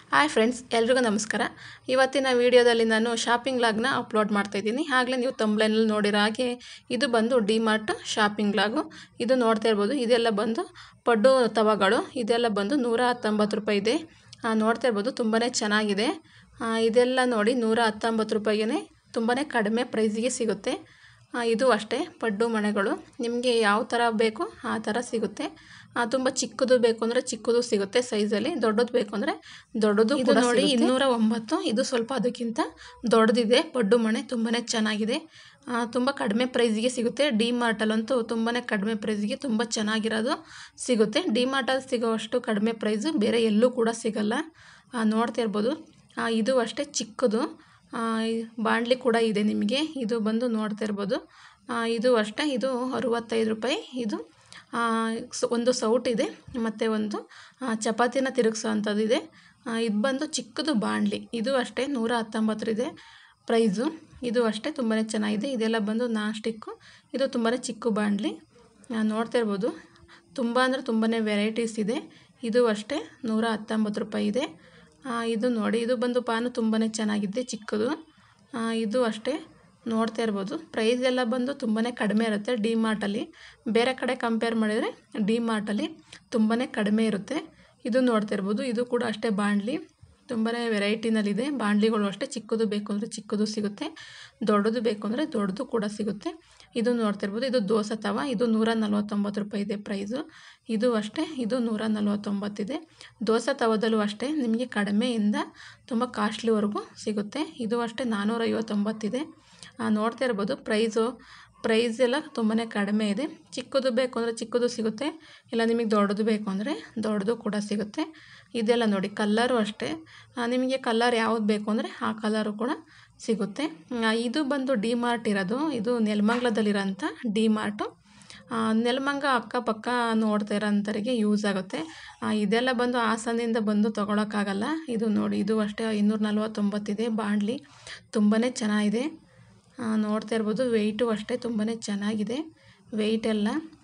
hi friends ಎಲ್ರಿಗೂ ನಮಸ್ಕಾರ ಇವತ್ತಿನ ವಿಡಿಯೋದಲ್ಲಿ ನಾನು ಶಾಪಿಂಗ್ ಲಾಗ್ನ ಅಪ್ಲೋಡ್ ಮಾಡ್ತಾಯಿದ್ದೀನಿ ಆಗಲೇ ನೀವು ತಂಬ್ಲೈನಲ್ಲಿ ನೋಡಿರೋ ಹಾಗೆ ಇದು ಬಂದು ಡಿ ಮಾರ್ಟ್ ಶಾಪಿಂಗ್ ಲಾಗು ಇದು ನೋಡ್ತಾ ಇರ್ಬೋದು ಇದೆಲ್ಲ ಬಂದು ಪಡ್ಡು ತವಗಳು ಇದೆಲ್ಲ ಬಂದು ನೂರ ಹತ್ತೊಂಬತ್ತು ರೂಪಾಯಿ ಇದೆ ಆ, ನೋಡ್ತಾ ಇರ್ಬೋದು ತುಂಬಾ ಚೆನ್ನಾಗಿದೆ ಆ, ಇದೆಲ್ಲ ನೋಡಿ ನೂರ ಹತ್ತೊಂಬತ್ತು ರೂಪಾಯಿಗೆ ತುಂಬಾ ಕಡಿಮೆ ಪ್ರೈಸಿಗೆ ಸಿಗುತ್ತೆ ಆ, ಇದು ಅಷ್ಟೇ ಪಡ್ಡು ಮಣೆಗಳು ನಿಮಗೆ ಯಾವ ಥರ ಬೇಕು ಆ ಥರ ಸಿಗುತ್ತೆ ಆ, ತುಂಬ ಚಿಕ್ಕದು ಬೇಕು ಅಂದರೆ ಚಿಕ್ಕದು ಸಿಗುತ್ತೆ ಸೈಜಲ್ಲಿ ದೊಡ್ಡದು ಬೇಕು ಅಂದರೆ ದೊಡ್ಡದು ಇದು ನೋಡಿ ಇನ್ನೂರ ಒಂಬತ್ತು ಇದು ಸ್ವಲ್ಪ ಅದಕ್ಕಿಂತ ದೊಡ್ಡದಿದೆ ಪಡ್ಡು ಮಣೆ ತುಂಬಾ ಚೆನ್ನಾಗಿದೆ ಆ, ತುಂಬ ಕಡಿಮೆ ಪ್ರೈಸಿಗೆ ಸಿಗುತ್ತೆ ಡಿ ಮಾರ್ಟಲ್ಲಂತೂ ತುಂಬಾ ಕಡಿಮೆ ಪ್ರೈಸಿಗೆ ತುಂಬ ಚೆನ್ನಾಗಿರೋದು ಸಿಗುತ್ತೆ ಡಿ ಮಾರ್ಟಲ್ಲಿ ಸಿಗೋವಷ್ಟು ಕಡಿಮೆ ಪ್ರೈಸು ಬೇರೆ ಎಲ್ಲೂ ಕೂಡ ಸಿಗಲ್ಲ ಆ, ನೋಡ್ತಾ ಇರ್ಬೋದು ಆ, ಇದು ಅಷ್ಟೇ ಚಿಕ್ಕದು ಆ, ಈ ಬಾಣಲಿ ಕೂಡ ಇದೆ ನಿಮಗೆ ಇದು ಬಂದು ನೋಡ್ತಾ ಇರ್ಬೋದು ಆ, ಇದು ಅಷ್ಟೇ ಇದು ಅರುವತ್ತೈದು ರೂಪಾಯಿ ಇದು ಆ, ಸ- ಒಂದು ಸೌಟ್ ಇದೆ ಮತ್ತು ಒಂದು ಆ, ಚಪಾತಿನ ತಿರುಗಿಸೋ ಅಂಥದ್ದು ಇದೆ ಆ, ಇದು ಬಂದು ಚಿಕ್ಕದು ಬಾಣಲಿ ಇದು ಅಷ್ಟೇ ನೂರ ಹತ್ತೊಂಬತ್ತರಿದೆ ಪ್ರೈಸು ಇದು ಅಷ್ಟೇ ತುಂಬಾ ಚೆನ್ನಾಗಿದೆ ಇದೆಲ್ಲ ಬಂದು ನಾನ್ ಸ್ಟಿಕ್ಕು ಇದು ತುಂಬಾ ಚಿಕ್ಕ ಬಾಣಲಿ ಆ, ನೋಡ್ತಾ ಇರ್ಬೋದು ತುಂಬ ಅಂದರೆ ತುಂಬಾ ವೆರೈಟೀಸ್ ಇದೆ ಇದು ಅಷ್ಟೇ ನೂರ ಹತ್ತೊಂಬತ್ತು ರೂಪಾಯಿ ಇದೆ ಆ, ಇದು ನೋಡಿ ಇದು ಬಂದು ಪಾನು ತುಂಬಾ ಚೆನ್ನಾಗಿದೆ ಚಿಕ್ಕದು ಆ, ಇದು ಅಷ್ಟೇ ನೋಡ್ತಾ ಇರ್ಬೋದು ಪ್ರೈಸ್ ಎಲ್ಲ ಬಂದು ತುಂಬಾ ಕಡಿಮೆ ಇರುತ್ತೆ ಡಿ ಮಾರ್ಟಲ್ಲಿ ಬೇರೆ ಕಡೆ ಕಂಪೇರ್ ಮಾಡಿದರೆ ಡಿ ಮಾರ್ಟಲ್ಲಿ ತುಂಬಾ ಕಡಿಮೆ ಇರುತ್ತೆ ಇದು ನೋಡ್ತಾ ಇರ್ಬೋದು ಇದು ಕೂಡ ಅಷ್ಟೇ ಬಾಣಲಿ ತುಂಬಾ ವೆರೈಟಿನಲ್ಲಿದೆ ಬಾಣಲಿಗಳು ಅಷ್ಟೇ ಚಿಕ್ಕದು ಬೇಕು ಅಂದರೆ ಚಿಕ್ಕದು ಸಿಗುತ್ತೆ ದೊಡ್ಡದು ಬೇಕು ಅಂದರೆ ದೊಡ್ಡದು ಕೂಡ ಸಿಗುತ್ತೆ ಇದು ನೋಡ್ತಾ ಇರ್ಬೋದು ಇದು ದೋಸೆ ತವ ಇದು ನೂರ ನಲ್ವತ್ತೊಂಬತ್ತು ರೂಪಾಯಿ ಇದೆ ಪ್ರೈಸು ಇದು ಅಷ್ಟೇ ಇದು ನೂರ ನಲ್ವತ್ತೊಂಬತ್ತಿದೆ ದೋಸೆ ತವದಲ್ಲೂ ಅಷ್ಟೇ ನಿಮಗೆ ಕಡಿಮೆಯಿಂದ ತುಂಬ ಕಾಸ್ಟ್ಲಿವರೆಗೂ ಸಿಗುತ್ತೆ ಇದು ಅಷ್ಟೇ ನಾನ್ನೂರೈವತ್ತೊಂಬತ್ತಿದೆ ಆ, ನೋಡ್ತಾ ಇರ್ಬೋದು ಪ್ರೈಸು ಪ್ರೈಸ್ ಎಲ್ಲ ತುಂಬಾ ಕಡಿಮೆ ಇದೆ ಚಿಕ್ಕದು ಬೇಕು ಅಂದರೆ ಚಿಕ್ಕದು ಸಿಗುತ್ತೆ ಇಲ್ಲ ನಿಮಗೆ ದೊಡ್ಡದು ಬೇಕು ಅಂದರೆ ದೊಡ್ಡದು ಕೂಡ ಸಿಗುತ್ತೆ ಇದೆಲ್ಲ ನೋಡಿ ಕಲ್ಲರು ಅಷ್ಟೇ ಆ, ನಿಮಗೆ ಕಲರ್ ಯಾವ್ದು ಬೇಕು ಅಂದರೆ ಆ ಕಲರು ಕೂಡ ಸಿಗುತ್ತೆ ಆ, ಇದು ಬಂದು ಡಿ ಮಾರ್ಟ್ ಇರೋದು ಇದು ನೆಲಮಂಗ್ಲದಲ್ಲಿರೋಂಥ ಡಿ ಮಾರ್ಟು ಆ, ನೆಲಮಂಗ ಅಕ್ಕಪಕ್ಕ ನೋಡ್ತಾ ಇರೋಂಥವ್ರಿಗೆ ಯೂಸ್ ಆಗುತ್ತೆ ಆ, ಇದೆಲ್ಲ ಬಂದು ಹಾಸನದಿಂದ ಬಂದು ತೊಗೊಳಕ್ಕಾಗಲ್ಲ ಇದು ನೋಡಿ ಇದು ಅಷ್ಟೇ ಇನ್ನೂರ ನಲ್ವತ್ತೊಂಬತ್ತಿದೆ ಬಾಣಲಿ ತುಂಬಾ ಚೆನ್ನಾಗಿದೆ ಆ, ನೋಡ್ತಾ ಇರ್ಬೋದು ವೆಯ್ಟು ಅಷ್ಟೇ ತುಂಬಾ ಚೆನ್ನಾಗಿದೆ ವೆಯ್ಟ್ ಎಲ್ಲ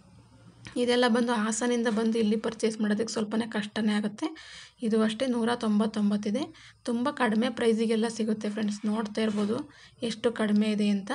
ಇದೆಲ್ಲ ಬಂದು ಹಾಸನಿಂದ ಬಂದು ಇಲ್ಲಿ ಪರ್ಚೇಸ್ ಮಾಡೋದಕ್ಕೆ ಸ್ವಲ್ಪನೇ ಕಷ್ಟನೇ ಆಗುತ್ತೆ ಇದು ಅಷ್ಟೇ ನೂರ ತೊಂಬತ್ತೊಂಬತ್ತಿದೆ ತುಂಬ ಕಡಿಮೆ ಪ್ರೈಸಿಗೆಲ್ಲ ಸಿಗುತ್ತೆ ಫ್ರೆಂಡ್ಸ್ ನೋಡ್ತಾ ಇರ್ಬೋದು ಎಷ್ಟು ಕಡಿಮೆ ಇದೆ ಅಂತ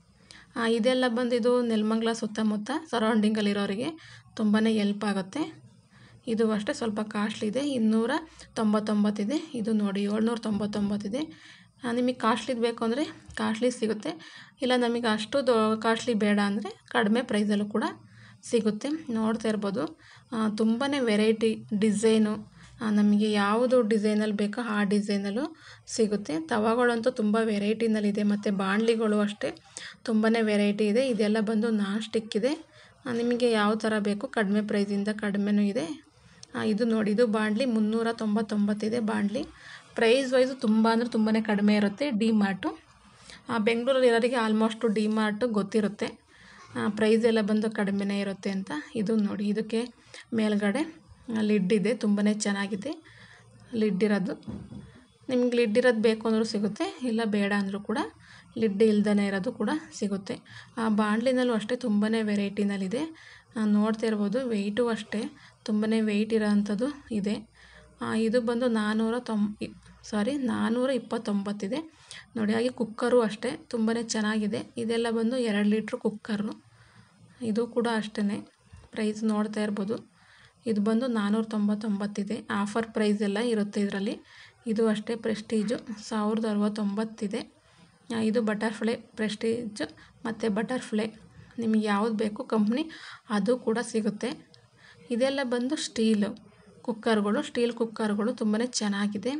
ಆ, ಇದೆಲ್ಲ ಬಂದು ಇದು ನೆಲಮಂಗ್ಲ ಸುತ್ತಮುತ್ತ ಸರೌಂಡಿಂಗಲ್ಲಿರೋರಿಗೆ ತುಂಬಾ ಎಲ್ಪ್ ಆಗುತ್ತೆ ಇದು ಅಷ್ಟೇ ಸ್ವಲ್ಪ ಕಾಸ್ಟ್ಲಿ ಇದೆ ಇನ್ನೂರ ತೊಂಬತ್ತೊಂಬತ್ತಿದೆ ಇದು ನೋಡಿ ಏಳ್ನೂರ ತೊಂಬತ್ತೊಂಬತ್ತಿದೆ ಆ, ನಿಮಗೆ ಕಾಸ್ಟ್ಲಿದು ಬೇಕು ಅಂದರೆ ಕಾಸ್ಟ್ಲಿ ಸಿಗುತ್ತೆ ಇಲ್ಲ ನಮಗೆ ಅಷ್ಟು ದೊ ಕಾಸ್ಟ್ಲಿ ಬೇಡ ಅಂದರೆ ಕಡಿಮೆ ಪ್ರೈಸಲ್ಲೂ ಕೂಡ ಸಿಗುತ್ತೆ ನೋಡ್ತಾ ಇರ್ಬೋದು ತುಂಬಾ ವೆರೈಟಿ ಡಿಸೈನು ನಮಗೆ ಯಾವುದು ಡಿಸೈನಲ್ಲಿ ಬೇಕೋ ಆ ಡಿಸೈನಲ್ಲೂ ಸಿಗುತ್ತೆ ತವಾಗಳಂತೂ ತುಂಬ ವೆರೈಟಿನಲ್ಲಿದೆ ಮತ್ತು ಬಾಣಲಿಗಳು ಅಷ್ಟೇ ತುಂಬಾ ವೆರೈಟಿ ಇದೆ ಇದೆಲ್ಲ ಬಂದು ನಾನ್ ಸ್ಟಿಕ್ ಇದೆ ಆ, ನಿಮಗೆ ಯಾವ ಥರ ಬೇಕು ಕಡಿಮೆ ಪ್ರೈಸಿಂದ ಕಡಿಮೆನೂ ಇದೆ ಆ, ಇದು ನೋಡಿ ಇದು ಬಾಣಲಿ ಮುನ್ನೂರ ತೊಂಬತ್ತೊಂಬತ್ತಿದೆ ಬಾಣಲಿ ಪ್ರೈಸ್ ವೈಸು ತುಂಬ ಅಂದರೆ ತುಂಬಾ ಕಡಿಮೆ ಇರುತ್ತೆ ಡಿ ಮಾರ್ಟು ಬೆಂಗಳೂರಲ್ಲಿ ಇರೋರಿಗೆ ಆಲ್ಮೋಸ್ಟು ಡಿ ಮಾರ್ಟು ಗೊತ್ತಿರುತ್ತೆ ಪ್ರೈಸ್ ಎಲ್ಲ ಬಂದು ಕಡಿಮೆನೇ ಇರುತ್ತೆ ಅಂತ ಇದು ನೋಡಿ ಇದಕ್ಕೆ ಮೇಲ್ಗಡೆ ಲಿಡ್ ಇದೆ ತುಂಬಾ ಚೆನ್ನಾಗಿದೆ ಲಿಡ್ ಇರೋದು ನಿಮ್ಗೆ ಲಿಡ್ ಇರೋದು ಬೇಕು ಅಂದರೂ ಸಿಗುತ್ತೆ ಇಲ್ಲ ಬೇಡ ಅಂದರೂ ಕೂಡ ಲಿಡ್ ಇಲ್ದೇ ಇರೋದು ಕೂಡ ಸಿಗುತ್ತೆ ಆ ಬಾಣಲಿನಲ್ಲೂ ಅಷ್ಟೇ ತುಂಬಾ ವೆರೈಟಿನಲ್ಲಿದೆ ಆ, ನೋಡ್ತಾ ಇರ್ಬೋದು ವೆಯ್ಟು ಅಷ್ಟೇ ತುಂಬಾ ವೆಯ್ಟ್ ಇರೋವಂಥದ್ದು ಇದೆ ಆ, ಇದು ಬಂದು ನಾನ್ನೂರ ತೊಂ ಸಾರಿ ನಾನ್ನೂರ ಇಪ್ಪತ್ತೊಂಬತ್ತಿದೆ ನೋಡಿ ಹಾಗೆ ಕುಕ್ಕರು ಅಷ್ಟೇ ತುಂಬಾ ಚೆನ್ನಾಗಿದೆ ಇದೆಲ್ಲ ಬಂದು ಎರಡು ಲೀಟ್ರ್ ಕುಕ್ಕರು ಇದು ಕೂಡ ಅಷ್ಟೇ ಪ್ರೈಸ್ ನೋಡ್ತಾ ಇರ್ಬೋದು ಇದು ಬಂದು ನಾನ್ನೂರ ತೊಂಬತ್ತೊಂಬತ್ತಿದೆ ಆಫರ್ ಪ್ರೈಸ್ ಎಲ್ಲ ಇರುತ್ತೆ ಇದರಲ್ಲಿ ಇದು ಅಷ್ಟೇ ಪ್ರೆಸ್ಟೀಜು ಸಾವಿರದ ಅರವತ್ತೊಂಬತ್ತಿದೆ ಆ, ಇದು ಬಟರ್ಫ್ಲೈ ಪ್ರೆಸ್ಟೀಜ್ ಮತ್ತು ಬಟರ್ಫ್ಲೈ ನಿಮಗೆ ಯಾವ್ದು ಬೇಕು ಕಂಪ್ನಿ ಅದು ಕೂಡ ಸಿಗುತ್ತೆ ಇದೆಲ್ಲ ಬಂದು ಸ್ಟೀಲು ಕುಕ್ಕರ್ಗಳು ಸ್ಟೀಲ್ ಕುಕ್ಕರ್ಗಳು ತುಂಬಾ ಚೆನ್ನಾಗಿದೆ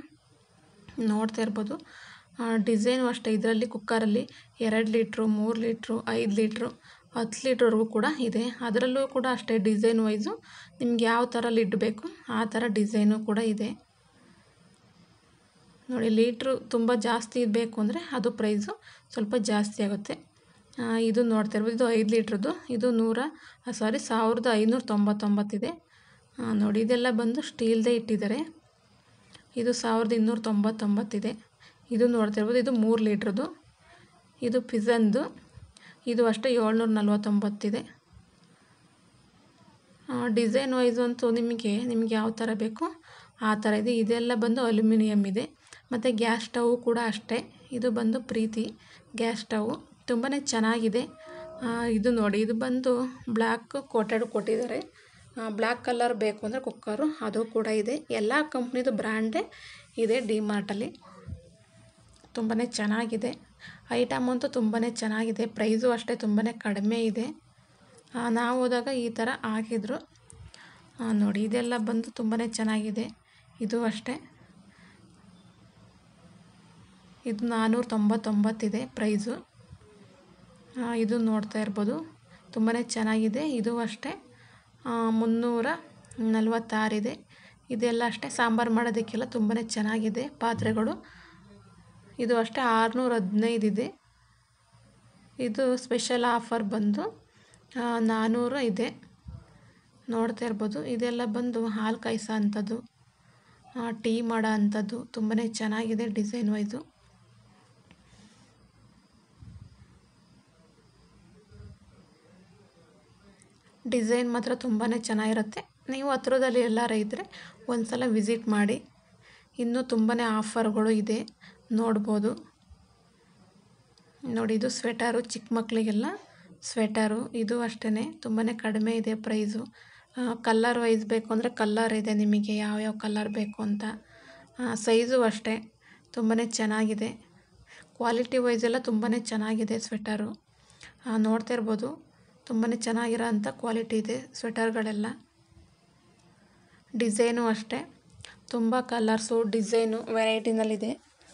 ನೋಡ್ತಾ ಇರ್ಬೋದು ಡಿಸೈನು ಅಷ್ಟೇ ಇದರಲ್ಲಿ ಕುಕ್ಕರಲ್ಲಿ ಎರಡು ಲೀಟ್ರು ಮೂರು ಲೀಟ್ರು ಐದು ಲೀಟ್ರು ಹತ್ತು ಲೀಟ್ರ್ವರೆಗೂ ಕೂಡ ಇದೆ ಅದರಲ್ಲೂ ಕೂಡ ಅಷ್ಟೇ ಡಿಸೈನ್ ವೈಸು ನಿಮ್ಗೆ ಯಾವ ಥರ ಲಿಡ್ ಬೇಕು ಆ ಥರ ಡಿಸೈನು ಕೂಡ ಇದೆ ನೋಡಿ ಲೀಟ್ರು ತುಂಬ ಜಾಸ್ತಿ ಬೇಕು ಅಂದರೆ ಅದು ಪ್ರೈಸು ಸ್ವಲ್ಪ ಜಾಸ್ತಿ ಆಗುತ್ತೆ ಆ, ಇದು ನೋಡ್ತಾ ಇರ್ಬೋದು ಇದು ಐದು ಲೀಟ್ರದ್ದು ಇದು ನೂರ ಸಾರಿ ಸಾವಿರದ ಐನೂರ ತೊಂಬತ್ತೊಂಬತ್ತಿದೆ ಆ, ನೋಡಿ ಇದೆಲ್ಲ ಬಂದು ಸ್ಟೀಲ್ದೇ ಇಟ್ಟಿದ್ದಾರೆ ಇದು ಸಾವಿರದ ಇನ್ನೂರ ತೊಂಬತ್ತೊಂಬತ್ತಿದೆ ಇದು ನೋಡ್ತಾ ಇರ್ಬೋದು ಇದು ಮೂರು ಲೀಟ್ರದ್ದು ಇದು ಪಿಝನ್ದು ಇದು ಅಷ್ಟೇ ಏಳ್ನೂರ ನಲ್ವತ್ತೊಂಬತ್ತಿದೆ ಡಿಸೈನ್ ವೈಸು ಅಂತೂ ನಿಮಗೆ ನಿಮ್ಗೆ ಯಾವ ಥರ ಬೇಕೋ ಆ ಥರ ಇದೆ ಇದೆಲ್ಲ ಬಂದು ಅಲ್ಯೂಮಿನಿಯಮ್ ಇದೆ ಮತ್ತು ಗ್ಯಾಸ್ ಸ್ಟವ್ ಕೂಡ ಅಷ್ಟೇ ಇದು ಬಂದು ಪ್ರೀತಿ ಗ್ಯಾಸ್ ಸ್ಟವ್ ತುಂಬಾ ಚೆನ್ನಾಗಿದೆ ಆ, ಇದು ನೋಡಿ ಇದು ಬಂದು ಬ್ಲ್ಯಾಕ್ ಕೋಟೆಡ್ ಕೊಟ್ಟಿದ್ದಾರೆ ಬ್ಲ್ಯಾಕ್ ಕಲರ್ ಬೇಕು ಅಂದರೆ ಕುಕ್ಕರು ಅದು ಕೂಡ ಇದೆ ಎಲ್ಲ ಕಂಪ್ನಿದು ಬ್ರ್ಯಾಂಡೇ ಇದೆ ಡಿ ಮಾರ್ಟಲ್ಲಿ ತುಂಬಾ ಚೆನ್ನಾಗಿದೆ ಐಟಮ್ ಅಂತೂ ತುಂಬಾ ಚೆನ್ನಾಗಿದೆ ಪ್ರೈಸು ಅಷ್ಟೇ ತುಂಬಾ ಕಡಿಮೆ ಇದೆ ಆ, ನಾವು ಹೋದಾಗ ಈ ಥರ ಹಾಕಿದ್ರು ಆ, ನೋಡಿ ಇದೆಲ್ಲ ಬಂದು ತುಂಬಾ ಚೆನ್ನಾಗಿದೆ ಇದು ಅಷ್ಟೇ ಇದು ನಾನ್ನೂರ ತೊಂಬತ್ತೊಂಬತ್ತಿದೆ ಪ್ರೈಸು ಆ, ಇದು ನೋಡ್ತಾ ಇರ್ಬೋದು ತುಂಬಾ ಚೆನ್ನಾಗಿದೆ ಇದು ಅಷ್ಟೇ ಆ, ಮುನ್ನೂರ ನಲವತ್ತಾರಿದೆ ಇದೆಲ್ಲ ಅಷ್ಟೇ ಸಾಂಬಾರು ಮಾಡೋದಕ್ಕೆಲ್ಲ ತುಂಬಾ ಚೆನ್ನಾಗಿದೆ ಪಾತ್ರೆಗಳು ಇದು ಅಷ್ಟೇ ಆರುನೂರ ಹದಿನೈದು ಇದೆ ಇದು ಸ್ಪೆಷಲ್ ಆಫರ್ ಬಂದು ಆ, ನಾನ್ನೂರು ಇದೆ ನೋಡ್ತಾ ಇರ್ಬೋದು ಇದೆಲ್ಲ ಬಂದು ಹಾಲು ಕಾಯಿಸೋ ಅಂಥದ್ದು ಆ, ಟೀ ಮಾಡೋ ಅಂಥದ್ದು ತುಂಬಾ ಚೆನ್ನಾಗಿದೆ ಡಿಸೈನ್ ವೈಸು ಡಿಸೈನ್ ಮಾತ್ರ ತುಂಬಾ ಚೆನ್ನಾಗಿರುತ್ತೆ ನೀವು ಹತ್ರದಲ್ಲಿ ಎಲ್ಲಾರ ಇದ್ದರೆ ಒಂದು ಸಲ ವಿಸಿಟ್ ಮಾಡಿ ಇನ್ನೂ ತುಂಬಾ ಆಫರ್ಗಳು ಇದೆ ನೋಡ್ಬೋದು ನೋಡಿ ಇದು ಸ್ವೆಟರು ಚಿಕ್ಕ ಮಕ್ಕಳಿಗೆಲ್ಲ ಸ್ವೆಟರು ಇದು ಅಷ್ಟೇ ತುಂಬಾ ಕಡಿಮೆ ಇದೆ ಪ್ರೈಸು ಕಲ್ಲರ್ ವೈಸ್ ಬೇಕು ಅಂದರೆ ಕಲ್ಲರ್ ಇದೆ ನಿಮಗೆ ಯಾವ್ಯಾವ ಕಲ್ಲರ್ ಬೇಕು ಅಂತ ಸೈಜು ಅಷ್ಟೇ ತುಂಬಾ ಚೆನ್ನಾಗಿದೆ ಕ್ವಾಲಿಟಿ ವೈಸ್ ಎಲ್ಲ ತುಂಬಾ ಚೆನ್ನಾಗಿದೆ ಸ್ವೆಟರು ನೋಡ್ತಾ ಇರ್ಬೋದು ತುಂಬಾ ಚೆನ್ನಾಗಿರೋ ಅಂಥ ಕ್ವಾಲಿಟಿ ಇದೆ ಸ್ವೆಟರ್ಗಳೆಲ್ಲ ಡಿಸೈನು ಅಷ್ಟೇ ತುಂಬ ಕಲರ್ಸು ಡಿಸೈನು ವೆರೈಟಿನಲ್ಲಿದೆ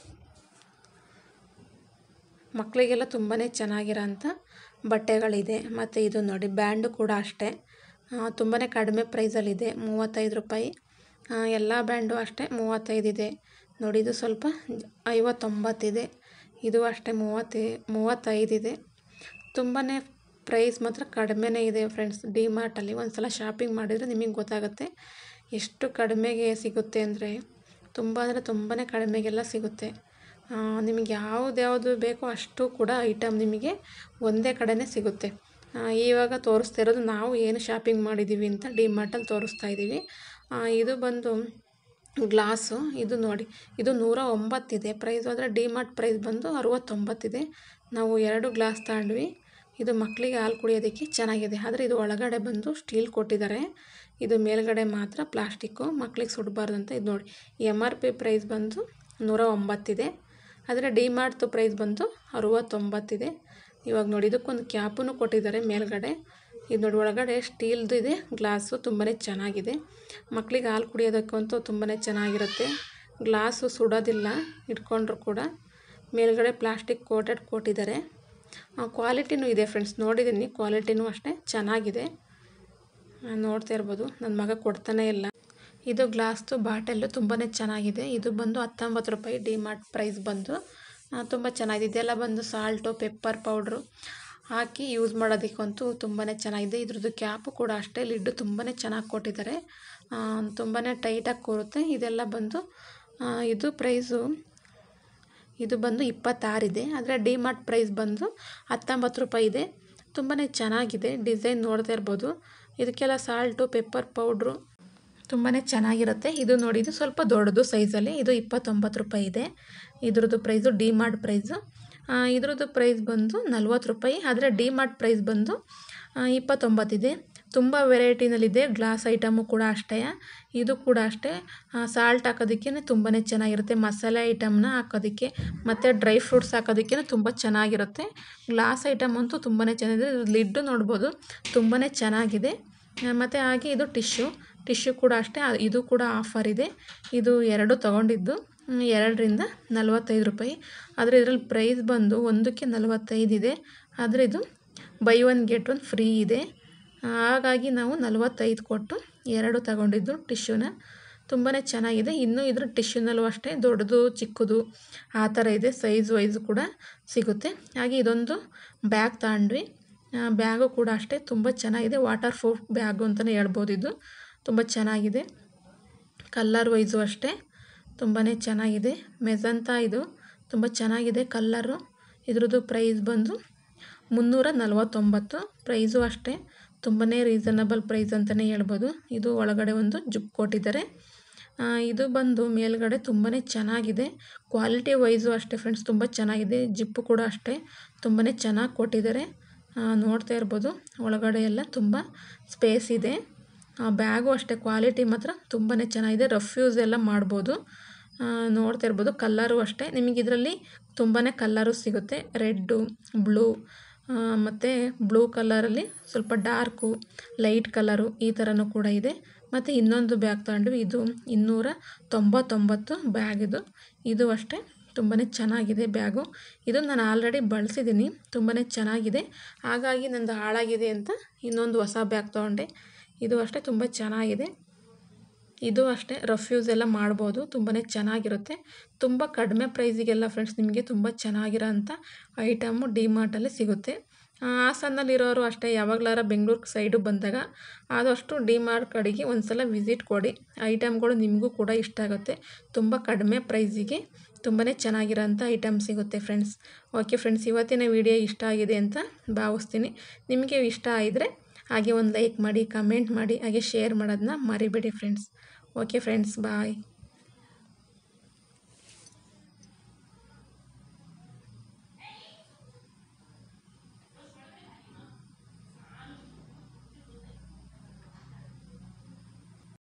ಮಕ್ಕಳಿಗೆಲ್ಲ ತುಂಬಾ ಚೆನ್ನಾಗಿರೋ ಅಂಥ ಬಟ್ಟೆಗಳಿದೆ ಮತ್ತು ಇದು ನೋಡಿ ಬ್ಯಾಂಡು ಕೂಡ ಅಷ್ಟೇ ತುಂಬಾ ಕಡಿಮೆ ಪ್ರೈಸಲ್ಲಿದೆ ಮೂವತ್ತೈದು ರೂಪಾಯಿ ಎಲ್ಲ ಬ್ಯಾಂಡು ಅಷ್ಟೇ ಮೂವತ್ತೈದಿದೆ ನೋಡಿ ಇದು ಸ್ವಲ್ಪ ಐವತ್ತೊಂಬತ್ತಿದೆ ಇದು ಅಷ್ಟೇ ಮೂವತ್ತೈ ಮೂವತ್ತೈದಿದೆ ತುಂಬಾ ಪ್ರೈಸ್ ಮಾತ್ರ ಕಡಿಮೆನೇ ಇದೆ ಫ್ರೆಂಡ್ಸ್ ಡಿ ಮಾರ್ಟಲ್ಲಿ ಒಂದು ಸಲ ಶಾಪಿಂಗ್ ಮಾಡಿದರೆ ನಿಮಗೆ ಗೊತ್ತಾಗುತ್ತೆ ಎಷ್ಟು ಕಡಿಮೆಗೆ ಸಿಗುತ್ತೆ ಅಂದರೆ ತುಂಬ ಅಂದರೆ ತುಂಬಾ ಕಡಿಮೆಗೆಲ್ಲ ಸಿಗುತ್ತೆ ನಿಮಗೆ ಯಾವ್ದ್ಯಾವುದು ಬೇಕೋ ಅಷ್ಟು ಕೂಡ ಐಟಮ್ ನಿಮಗೆ ಒಂದೇ ಕಡೆನೇ ಸಿಗುತ್ತೆ ಇವಾಗ ತೋರಿಸ್ತಾ ಇರೋದು ನಾವು ಏನು ಶಾಪಿಂಗ್ ಮಾಡಿದ್ದೀವಿ ಅಂತ ಡಿ ಮಾರ್ಟಲ್ಲಿ ತೋರಿಸ್ತಾ ಇದ್ದೀವಿ ಇದು ಬಂದು ಗ್ಲಾಸು ಇದು ನೋಡಿ ಇದು ನೂರ ಒಂಬತ್ತಿದೆ ಪ್ರೈಸ್ ಆದರೆ ಡಿ ಮಾರ್ಟ್ ಪ್ರೈಸ್ ಬಂದು ಅರವತ್ತೊಂಬತ್ತಿದೆ ನಾವು ಎರಡು ಗ್ಲಾಸ್ ತಗೊಂಡ್ವಿ ಇದು ಮಕ್ಕಳಿಗೆ ಹಾಲು ಕುಡಿಯೋದಕ್ಕೆ ಚೆನ್ನಾಗಿದೆ ಆದರೆ ಇದು ಒಳಗಡೆ ಬಂದು ಸ್ಟೀಲ್ ಕೊಟ್ಟಿದ್ದಾರೆ ಇದು ಮೇಲ್ಗಡೆ ಮಾತ್ರ ಪ್ಲಾಸ್ಟಿಕ್ಕು ಮಕ್ಳಿಗೆ ಸುಡಬಾರ್ದು ಅಂತ ಇದು ನೋಡಿ ಎಮ್ ಆರ್ ಪಿ ಪ್ರೈಸ್ ಬಂದು ನೂರ ಒಂಬತ್ತಿದೆ ಆದರೆ ಡಿ ಮಾರ್ಟ್ದು ಪ್ರೈಸ್ ಬಂದು ಅರವತ್ತೊಂಬತ್ತಿದೆ ಇವಾಗ ನೋಡಿ ಇದಕ್ಕೊಂದು ಕ್ಯಾಪನ್ನು ಕೊಟ್ಟಿದ್ದಾರೆ ಮೇಲ್ಗಡೆ ಇದು ನೋಡಿ ಒಳಗಡೆ ಸ್ಟೀಲ್ದು ಇದೆ ಗ್ಲಾಸು ತುಂಬಾ ಚೆನ್ನಾಗಿದೆ ಮಕ್ಕಳಿಗೆ ಹಾಲು ಕುಡಿಯೋದಕ್ಕಂತೂ ತುಂಬಾ ಚೆನ್ನಾಗಿರುತ್ತೆ ಗ್ಲಾಸು ಸುಡೋದಿಲ್ಲ ಇಟ್ಕೊಂಡ್ರು ಕೂಡ ಮೇಲ್ಗಡೆ ಪ್ಲಾಸ್ಟಿಕ್ ಕೋಟೆಡ್ ಕೊಟ್ಟಿದ್ದಾರೆ ಕ್ವಾಲಿಟಿನೂ ಇದೆ ಫ್ರೆಂಡ್ಸ್ ನೋಡಿದ್ದೀನಿ ಕ್ವಾಲಿಟಿನೂ ಅಷ್ಟೇ ಚೆನ್ನಾಗಿದೆ ನೋಡ್ತಾ ಇರ್ಬೋದು ನನ್ನ ಮಗ ಕೊಡ್ತಾನೇ ಇಲ್ಲ ಇದು ಗ್ಲಾಸ್ದು ಬಾಟೆಲ್ಲು ತುಂಬಾ ಚೆನ್ನಾಗಿದೆ ಇದು ಬಂದು ಹತ್ತೊಂಬತ್ತು ರೂಪಾಯಿ ಡಿ ಮಾರ್ಟ್ ಪ್ರೈಸ್ ಬಂದು ತುಂಬ ಚೆನ್ನಾಗಿದೆ ಇದೆಲ್ಲ ಬಂದು ಸಾಲ್ಟು ಪೆಪ್ಪರ್ ಪೌಡ್ರು ಹಾಕಿ ಯೂಸ್ ಮಾಡೋದಕ್ಕಂತೂ ತುಂಬಾ ಚೆನ್ನಾಗಿದೆ ಇದ್ರದ್ದು ಕ್ಯಾಪು ಕೂಡ ಅಷ್ಟೇ ಲಿಡ್ಡು ತುಂಬಾ ಚೆನ್ನಾಗಿ ಕೊಟ್ಟಿದ್ದಾರೆ ತುಂಬಾ ಟೈಟಾಗಿ ಕೂರುತ್ತೆ ಇದೆಲ್ಲ ಬಂದು ಇದು ಪ್ರೈಸು ಇದು ಬಂದು ಇಪ್ಪತ್ತಾರಿದೆ ಆದರೆ ಡಿ ಮಾರ್ಟ್ ಪ್ರೈಸ್ ಬಂದು ಹತ್ತೊಂಬತ್ತು ರೂಪಾಯಿ ಇದೆ ತುಂಬಾ ಚೆನ್ನಾಗಿದೆ ಡಿಸೈನ್ ನೋಡ್ತಾ ಇರ್ಬೋದು ಇದಕ್ಕೆಲ್ಲ ಸಾಲ್ಟು ಪೆಪ್ಪರ್ ಪೌಡ್ರು ತುಂಬಾ ಚೆನ್ನಾಗಿರುತ್ತೆ ಇದು ನೋಡಿ ಇದು ಸ್ವಲ್ಪ ದೊಡ್ಡದು ಸೈಜಲ್ಲಿ ಇದು ಇಪ್ಪತ್ತೊಂಬತ್ತು ರೂಪಾಯಿ ಇದೆ ಇದ್ರದ್ದು ಪ್ರೈಸು ಡಿ ಮಾರ್ಟ್ ಪ್ರೈಸು ಇದ್ರದ್ದು ಪ್ರೈಸ್ ಬಂದು ನಲ್ವತ್ತು ರೂಪಾಯಿ ಆದರೆ ಡಿ ಮಾರ್ಟ್ ಪ್ರೈಸ್ ಬಂದು ಇಪ್ಪತ್ತೊಂಬತ್ತಿದೆ ತುಂಬ ವೆರೈಟಿನಲ್ಲಿದೆ ಗ್ಲಾಸ್ ಐಟಮು ಕೂಡ ಅಷ್ಟೇ ಇದು ಕೂಡ ಅಷ್ಟೇ ಸಾಲ್ಟ್ ಹಾಕೋದಕ್ಕೆ ತುಂಬಾ ಚೆನ್ನಾಗಿರುತ್ತೆ ಮಸಾಲೆ ಐಟಮ್ನ ಹಾಕೋದಕ್ಕೆ ಮತ್ತು ಡ್ರೈ ಫ್ರೂಟ್ಸ್ ಹಾಕೋದಕ್ಕೆ ತುಂಬ ಚೆನ್ನಾಗಿರುತ್ತೆ ಗ್ಲಾಸ್ ಐಟಮ್ ಅಂತೂ ತುಂಬಾ ಚೆನ್ನಾಗಿದೆ ಲಿಡ್ಡು ನೋಡ್ಬೋದು ತುಂಬಾ ಚೆನ್ನಾಗಿದೆ ಮತ್ತು ಹಾಗೆ ಇದು ಟಿಶ್ಯೂ ಟಿಶ್ಯೂ ಕೂಡ ಅಷ್ಟೇ ಇದು ಕೂಡ ಆಫರ್ ಇದೆ ಇದು ಎರಡು ತೊಗೊಂಡಿದ್ದು ಎರಡರಿಂದ ನಲವತ್ತೈದು ರೂಪಾಯಿ ಆದರೆ ಇದರಲ್ಲಿ ಪ್ರೈಸ್ ಬಂದು ಒಂದಕ್ಕೆ ನಲವತ್ತೈದು ಇದೆ ಆದರೆ ಇದು buy one get one free ಇದೆ ಹಾಗಾಗಿ ನಾವು ನಲವತ್ತೈದು ಕೊಟ್ಟು ಎರಡು ತಗೊಂಡಿದ್ದು ಟಿಶ್ಯೂನ ತುಂಬಾ ಚೆನ್ನಾಗಿದೆ ಇನ್ನೂ ಇದ್ರ ಟಿಶ್ಯೂನಲ್ಲೂ ಅಷ್ಟೇ ದೊಡ್ಡದು ಚಿಕ್ಕದು ಆ ಥರ ಇದೆ ಸೈಜ್ ವೈಸ್ ಕೂಡ ಸಿಗುತ್ತೆ ಹಾಗೆ ಇದೊಂದು ಬ್ಯಾಗ್ ತಗೊಂಡ್ವಿ ಬ್ಯಾಗು ಕೂಡ ಅಷ್ಟೇ ತುಂಬ ಚೆನ್ನಾಗಿದೆ ವಾಟರ್ ಪ್ರೂಫ್ ಬ್ಯಾಗು ಅಂತಲೇ ಹೇಳ್ಬೋದು ಇದು ತುಂಬ ಚೆನ್ನಾಗಿದೆ ಕಲ್ಲರ್ ವೈಸು ಅಷ್ಟೇ ತುಂಬಾ ಚೆನ್ನಾಗಿದೆ ಮೆಜಂತ ಇದು ತುಂಬ ಚೆನ್ನಾಗಿದೆ ಕಲ್ಲರು ಇದ್ರದ್ದು ಪ್ರೈಸ್ ಬಂದು ಮುನ್ನೂರ ನಲವತ್ತೊಂಬತ್ತು ಪ್ರೈಸು ಅಷ್ಟೇ ತುಂಬಾ ರೀಸನಬಲ್ ಪ್ರೈಸ್ ಅಂತಲೇ ಹೇಳ್ಬೋದು ಇದು ಒಳಗಡೆ ಒಂದು ಜುಪ್ ಕೊಟ್ಟಿದ್ದಾರೆ ಆ, ಇದು ಬಂದು ಮೇಲ್ಗಡೆ ತುಂಬಾ ಚೆನ್ನಾಗಿದೆ ಕ್ವಾಲಿಟಿ ವೈಸು ಅಷ್ಟೇ ಫ್ರೆಂಡ್ಸ್ ತುಂಬ ಚೆನ್ನಾಗಿದೆ ಜಿಪ್ಪು ಕೂಡ ಅಷ್ಟೇ ತುಂಬಾ ಚೆನ್ನಾಗಿ ಕೊಟ್ಟಿದ್ದಾರೆ ಆ, ನೋಡ್ತಾ ಇರ್ಬೋದು ಒಳಗಡೆ ಎಲ್ಲ ತುಂಬ ಸ್ಪೇಸ್ ಇದೆ ಬ್ಯಾಗು ಅಷ್ಟೇ ಕ್ವಾಲಿಟಿ ಮಾತ್ರ ತುಂಬಾ ಚೆನ್ನಾಗಿದೆ ರಫ್ ಯೂಸ್ ಎಲ್ಲ ಮಾಡ್ಬೋದು ಆ, ನೋಡ್ತಾ ಇರ್ಬೋದು ಕಲ್ಲರು ಅಷ್ಟೇ ನಿಮಗೆ ಇದರಲ್ಲಿ ತುಂಬಾ ಕಲ್ಲರು ಸಿಗುತ್ತೆ ರೆಡ್ಡು ಬ್ಲೂ ಮತ್ತು ಬ್ಲೂ ಕಲರಲ್ಲಿ ಸ್ವಲ್ಪ ಡಾರ್ಕು ಲೈಟ್ ಕಲರು ಈ ಥರನೂ ಕೂಡ ಇದೆ ಮತ್ತು ಇನ್ನೊಂದು ಬ್ಯಾಗ್ ತಗೊಂಡ್ವಿ ಇದು ಇನ್ನೂರ ತೊಂಬತ್ತೊಂಬತ್ತು ಬ್ಯಾಗ್ ಇದು ಇದು ಅಷ್ಟೇ ತುಂಬಾ ಚೆನ್ನಾಗಿದೆ ಬ್ಯಾಗು ಇದು ನಾನು ಆಲ್ರೆಡಿ ಬಳಸಿದ್ದೀನಿ ತುಂಬಾ ಚೆನ್ನಾಗಿದೆ ಹಾಗಾಗಿ ನಂದು ಹಾಳಾಗಿದೆ ಅಂತ ಇನ್ನೊಂದು ಹೊಸ ಬ್ಯಾಗ್ ತೊಗೊಂಡೆ ಇದು ಅಷ್ಟೇ ತುಂಬ ಚೆನ್ನಾಗಿದೆ ಇದು ಅಷ್ಟೇ ರಫ್ ಯೂಸ್ ಎಲ್ಲ ಮಾಡ್ಬೋದು ತುಂಬಾ ಚೆನ್ನಾಗಿರುತ್ತೆ ತುಂಬ ಕಡಿಮೆ ಪ್ರೈಸಿಗೆಲ್ಲ ಫ್ರೆಂಡ್ಸ್ ನಿಮಗೆ ತುಂಬ ಚೆನ್ನಾಗಿರೋ ಅಂಥ ಐಟಮು ಡಿ ಮಾರ್ಟಲ್ಲಿ ಸಿಗುತ್ತೆ ಹಾಸನಲ್ಲಿರೋರು ಅಷ್ಟೇ ಯಾವಾಗಲಾರ ಬೆಂಗಳೂರು ಸೈಡು ಬಂದಾಗ ಆದಷ್ಟು ಡಿ ಮಾರ್ಟ್ ಕಡೆಗೆ ಒಂದು ಸಲ ವಿಸಿಟ್ ಕೊಡಿ ಐಟಮ್ಗಳು ನಿಮಗೂ ಕೂಡ ಇಷ್ಟ ಆಗುತ್ತೆ ತುಂಬ ಕಡಿಮೆ ಪ್ರೈಸಿಗೆ ತುಂಬಾ ಚೆನ್ನಾಗಿರೋಂಥ ಐಟಮ್ ಸಿಗುತ್ತೆ ಫ್ರೆಂಡ್ಸ್ ಓಕೆ ಫ್ರೆಂಡ್ಸ್ ಇವತ್ತಿನ ವಿಡಿಯೋ ಇಷ್ಟ ಆಗಿದೆ ಅಂತ ಭಾವಿಸ್ತೀನಿ ನಿಮಗೆ ಇಷ್ಟ ಆಗಿದ್ರೆ ಹಾಗೆ ಒಂದು ಲೈಕ್ ಮಾಡಿ ಕಮೆಂಟ್ ಮಾಡಿ ಹಾಗೆ ಶೇರ್ ಮಾಡೋದನ್ನ ಮರಿಬೇಡಿ ಫ್ರೆಂಡ್ಸ್ ಓಕೆ ಫ್ರೆಂಡ್ಸ್ ಬಾಯ್